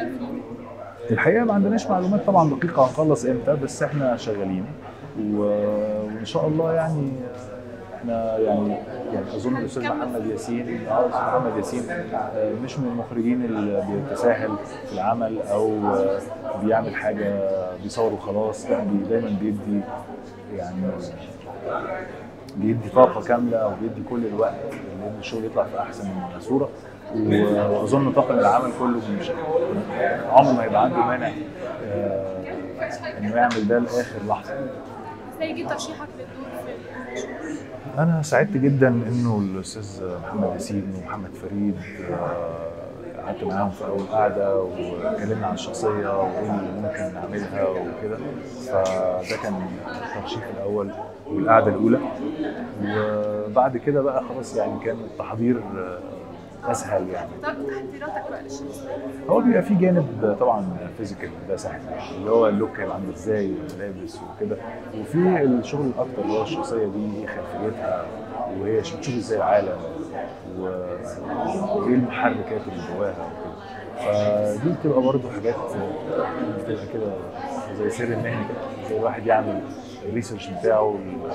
فيه؟ الحقيقه ما عندناش معلومات طبعا دقيقه هنخلص امتى بس احنا شغالين و... وان شاء الله يعني احنا يعني يعني اظن الاستاذ محمد ياسين اه الاستاذ محمد ياسين آه، مش من المخرجين اللي بيتساهل في العمل او آه، بيعمل حاجه بيصور وخلاص لا بي دايما بيدي يعني بيدي طاقه كامله او بيدي كل الوقت لان الشغل يطلع في احسن صوره و- واظن طاقم العمل كله مش عمر ما يبقى عنده مانع آه، انه يعمل ده لاخر لحظه ازاي جه ترشيحك للدور في الشغل؟ انا سعدت جدا انه الاستاذ محمد ياسين ومحمد فريد آه، قعدت معاهم في اول قعده واتكلمنا عن الشخصيه وايه اللي ممكن نعملها وكده فده كان الترشيح الاول والقعده الاولى وبعد كده بقى خلاص يعني كان التحضير آه، اسهل يعني اخترت تحضيراتك بقى للشخصية هو بيبقى في جانب طبعا فيزيكال ده سهل اللي هو اللوك هيبقى عامل ازاي والملابس وكده وفي الشغل الاكتر اللي هو الشخصيه دي ايه خلفيتها وهي بتشوف ازاي العالم و- وايه المحركات اللي جواها وكده فدي بتبقى برضه حاجات بتبقى كده زي سر المهني كده زي الواحد يعمل الريسيرش بتاعه وال-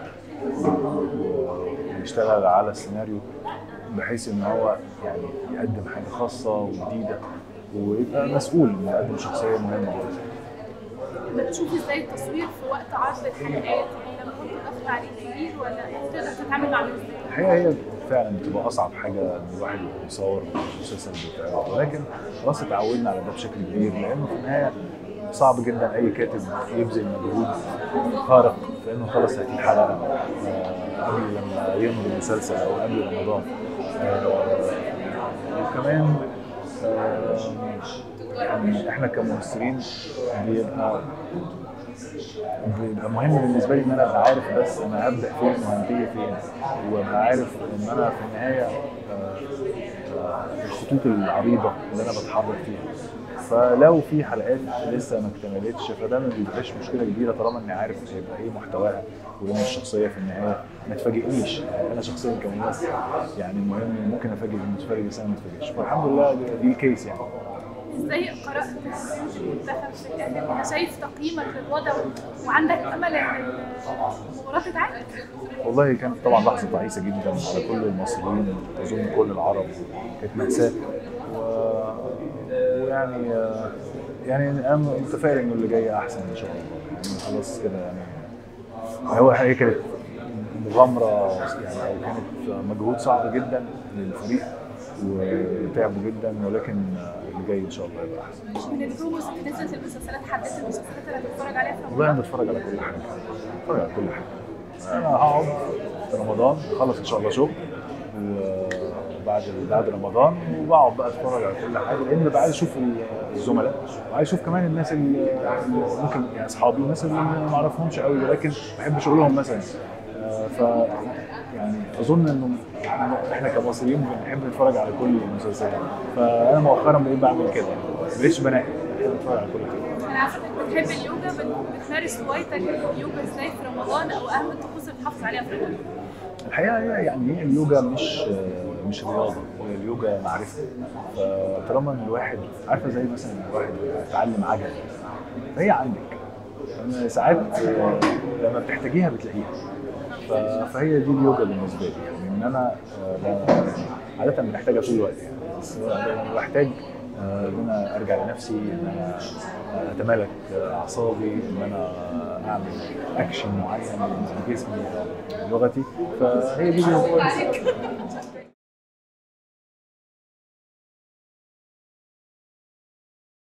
و- ويشتغل على السيناريو بحيث ان هو يعني يقدم حاجه خاصه وجديده ويبقى مسؤول انه يقدم شخصيه مهمه برضه. بتشوف ازاي التصوير في وقت عرض الحلقات يعني لما كنت ضغط عليك كبير ولا تقدر تتعامل مع الناس ازاي؟ الحقيقه هي فعلا بتبقى اصعب حاجه ان الواحد يبقى بيصور مسلسل بتاعه ولكن خلاص اتعودنا على ده بشكل كبير لانه في النهايه صعب جدا اي كاتب يبذل مجهود خارق في انه خلص 30 حلقه آه، قبل لما يمضي المسلسل او قبل رمضان آه، وكمان آه، يعني احنا كممثلين بيبقى بيبقى مهم بالنسبه لي ان انا ابقى عارف بس انا هبدا فين وهنتهي فين وابقى عارف ان انا في النهايه آه، آه، الخطوط العريضه اللي انا بتحرك فيها فلو في حلقات لسه ما اكتملتش فده ما بيبقاش مشكله كبيره طالما اني عارف هيبقى ايه محتواها وان الشخصيه في النهايه ما تفاجئنيش يعني انا شخصيا كممثل يعني المهم ممكن افاجئ المتفرج بس انا ما اتفاجئش فالحمد لله دي- دي الكيس يعني ازاي قرات المنتخب في الاهلي؟ انت شايف تقييمك للوضع وعندك امل ان المباراه تتعاد؟ والله كانت طبعا لحظه تعيسه جدا على كل المصريين اظن كل العرب كانت ماساه و... ويعني آه، يعني انا متفائل انه اللي جاي احسن ان شاء الله يعني خلاص كده يعني هو هي كانت مغامره يعني او كانت مجهود صعب جدا للفريق وتعبوا جدا ولكن آه، اللي جاي ان شاء الله يبقى احسن من البروموس اللي نزلت المسلسلات حددت المسلسلات اللي هتتفرج عليها في والله رمضان انا بتفرج على كل حاجه بتفرج على كل حاجه انا هقعد في رمضان اخلص ان شاء الله شغل وبعد بعد رمضان وبقعد بقى اتفرج على كل حاجه لان ببقى عايز اشوف الزملاء وعايز اشوف كمان الناس اللي اللي ممكن يعني اصحابي والناس اللي ما اعرفهمش قوي ولكن بحب شغلهم مثلا آه، ف يعني اظن انه احنا كمصريين بنحب نتفرج على كل المسلسلات فانا مؤخرا بقيت بعمل كده ما بقتش بنقي بحب اتفرج على كل حاجه انا عارفه انك بتحب اليوجا بت- بتمارس هوايتك اليوجا ازاي في رمضان او اهم الطقوس اللي بتحافظ عليها في رمضان؟ الحقيقه هي يعني هي اليوجا مش مش رياضه هي اليوجا معرفه فطالما ان الواحد عارفه زي مثلا الواحد يتعلم عجل فهي عندك أنا ساعات آه، لما بتحتاجيها بتلاقيها ف- فهي دي اليوجا بالنسبه لي يعني ان انا آه، ب- عاده بنحتاجها طول الوقت يعني بس لما بحتاج آه، ان انا ارجع لنفسي ان انا اتمالك اعصابي ان انا اعمل اكشن معين لجسمي او لغتي فهي دي اليوجا